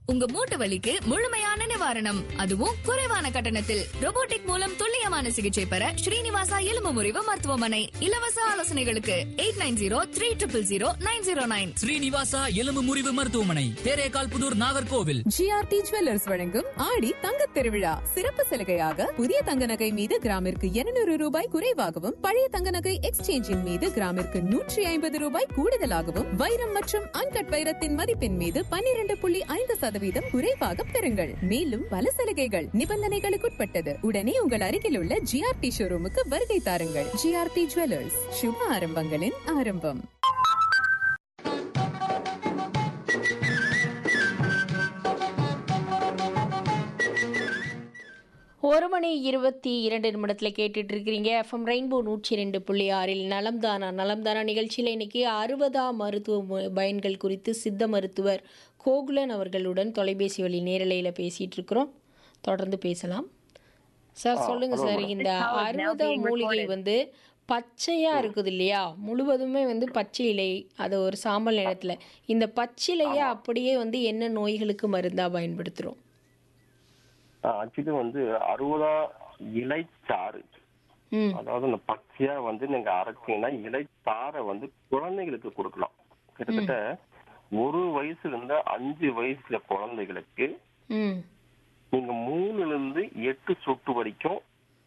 உங்க மூட்டு வலிக்கு முழுமையான நிவாரணம் அதுவும் குறைவான கட்டணத்தில் robotic மூலம் துல்லியமான சிகிச்சை பெற ஸ்ரீனிவாசா எலும்பு முறிவு மருத்துவமனை இலவச ஆலோசனைகளுக்கு eight nine zero three triple zero nine zero nine Srinivasa எலும்பு முறிவு மருத்துவமனை தேரேகால் புதூர் நாகர்கோவில் ஜிஆர்டி ஜுவல்லர்ஸ் வழங்கும் ஆடி தங்கத் திருவிழா சிறப்பு சலுகையாக புதிய தங்க நகை மீது கிராமிற்கு 200 ரூபாய் குறைவாகவும் பழைய தங்க நகை எக்ஸ்சேஞ்சின் மீது கிராமிற்கு நூற்றி ஐம்பது ரூபாய் கூடுதலாகவும் வைரம் மற்றும் அன்கட் வைரத்தின் மதிப்பின் மீது 12.5% புள்ளி ஐந்து சதவீதம் குறைவாக பெறுங்கள் மேலும் பல சலுகைகள் நிபந்தனைகளுக்குட்பட்டது உடனே உங்கள் அருகில் உள்ள ஜிஆர்டி ஷோரூமுக்கு வருகை தாருங்கள் ஜிஆர்டி ஜுவல்லர்ஸ் சுப ஆரம்பங்களின் ஆரம்பம் ஒரு மணி இருபத்தி இரண்டு நிமிடத்தில் கேட்டுட்டு இருக்கிறீங்க எஃப்எம் ரெயின்போ நூற்றி ரெண்டு புள்ளி ஆறில் நலம்தானா நலம்தானா நிகழ்ச்சியில் இன்னைக்கு அறுபதாம் மருத்துவ மு- பயன்கள் குறித்து சித்த மருத்துவர் கோகுலன் அவர்களுடன் தொலைபேசி வழி நேரலையில் பேசிட்டு இருக்கிறோம் தொடர்ந்து பேசலாம் சார் சொல்லுங்க சார் இந்த அறுபதாம் மூலிகை வந்து பச்சையா இருக்குது இல்லையா முழுவதுமே வந்து பச்சை இலை அது ஒரு சாம்பல் நிறத்துல இந்த பச்சிலையை அப்படியே வந்து என்ன நோய்களுக்கு மருந்தா பயன்படுத்துறோம் ஆக்சுவலி வந்து அறுபதா இலைச்சாறு ம் அதாவது இந்த பச்சையா வந்து நீங்க அரைச்சீங்கன்னா இலைச்சாறை வந்து குழந்தைகளுக்கு கொடுக்கலாம் கிட்டத்தட்ட ஒரு வயசுல இருந்து அஞ்சு வயசுல குழந்தைகளுக்கு ம் நீங்க மூணுல இருந்து எட்டு சொட்டு வரைக்கும்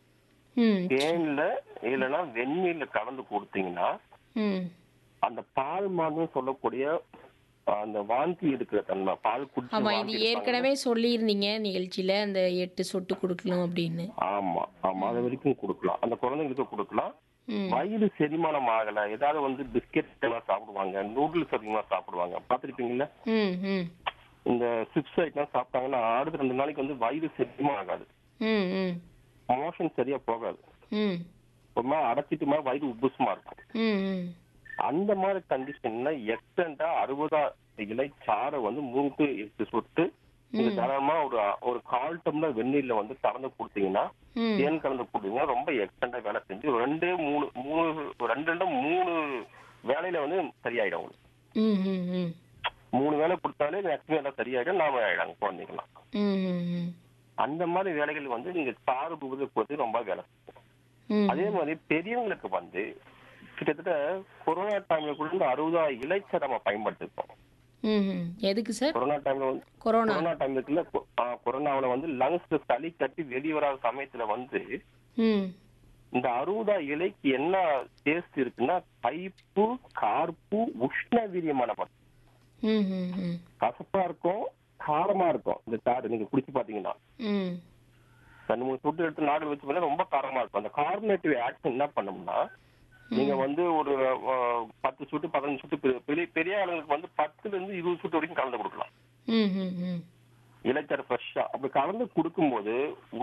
ம் தேன்ல இல்லைன்னா வெந்நீர்ல கலந்து கொடுத்தீங்கன்னா ம் அந்த பால் மாதிரி சொல்லக்கூடிய அந்த வாந்தி எடுக்கிற தன்மை பால் குடிச்சு ஆமா வாந்தி இது எடுப்பாங்க. ஏற்கனவே சொல்லியிருந்தீங்க நிகழ்ச்சியில அந்த எட்டு சொட்டு கொடுக்கணும் அப்படின்னு ஆமா ஆமா அது வரைக்கும் கொடுக்கலாம் அந்த குழந்தைங்களுக்கு கொடுக்கலாம் ம் வயிறு செரிமானம் ஆகல ஏதாவது வந்து பிஸ்கெட் எல்லாம் சாப்பிடுவாங்க நூடுல்ஸ் அதிகமா சாப்பிடுவாங்க பாத்திருப்பீங்கல்ல ம் ம் இந்த சிப்ஸ் ஐட்டம் சாப்பிட்டாங்கன்னா அடுத்த ரெண்டு நாளைக்கு வந்து வயிறு செரிமானம் ஆகாது ம் ம் மோஷன் சரியா போகாது ம் ஒரு மாதிரி அடைச்சிட்டு மாதிரி வயிறு உப்புசமா இருக்கும் ம் ம் அந்த மாதிரி கண்டிஷன்ல எக்ஸ்டெண்டா அறுபதா இலை சாறை வந்து மூணு to எட்டு சொட்டு நீங்க தாராளமா ஒரு ஒரு கால் டம்ளர் வெந்நீர்ல வந்து கலந்து கொடுத்தீங்கன்னா ம் தேன் கலந்து கொடுத்தீங்கன்னா ரொம்ப எக்ஸ்டெண்டா வேலை செஞ்சு ஒரு ரெண்டு மூணு மூணு ஒரு ரெண்டு ரெண்டு மூணு வேலையில வந்து சரியாயிடும் உங்களுக்கு ம் ம் ம் மூணு வேலை கொடுத்தாலே மேக்ஸிமம் எல்லாம் சரியாயிடும் நாம ஆயிடாங்க குழந்தைங்களாம் ம் ம் ம் அந்த மாதிரி வேலைகள் வந்து நீங்க சாறு புகுது பொறுத்து ரொம்ப வேலை செய்யும். ம் அதே மாதிரி பெரியவங்களுக்கு வந்து கிட்டத்தட்ட கொரோனா டைம்ல கூட இந்த அறுபதாயிரம் இலைச்சை நம்ம பயன்படுத்திருக்கோம் ம் ம் எதுக்கு சார் கொரோனா டைம்ல வந்து கொரோனா கொரோனா டைம்ல இருக்குல்ல கொ- ஆ, கொரோனாவுல வந்து லங்ஸ்ல சளி கட்டி வெளியே வராத சமயத்துல வந்து ம் இந்த அறுபதா இலைக்கு என்ன டேஸ்ட் இருக்குன்னா கைப்பு கார்ப்பு உஷ்ண வீரியமான பழம். ம் ம் ம் கசப்பா இருக்கும் காரமா இருக்கும் இந்த சாறு நீங்க குடிச்சு பாத்தீங்கன்னா ம் ரெண்டு மூணு சொட்டு எடுத்து நாடு வச்சு பண்ணா ரொம்ப காரமா இருக்கும் அந்த கார்பனேட்டிவ் ஆக்ஷன் என்ன பண்ணோம்னா நீங்க வந்து ஒரு அஹ், பத்து சொட்டு பதினஞ்சு சொட்டு பெ- பெரிய பெரிய ஆளுங்களுக்கு வந்து பத்துல இருந்து இருபது சொட்டு வரைக்கும் கலந்து கொடுக்கலாம் ம் ம் ம் இலைச்சாறு ஃப்ரெஷ்ஷா அப்படி கலந்து கொடுக்கும்போது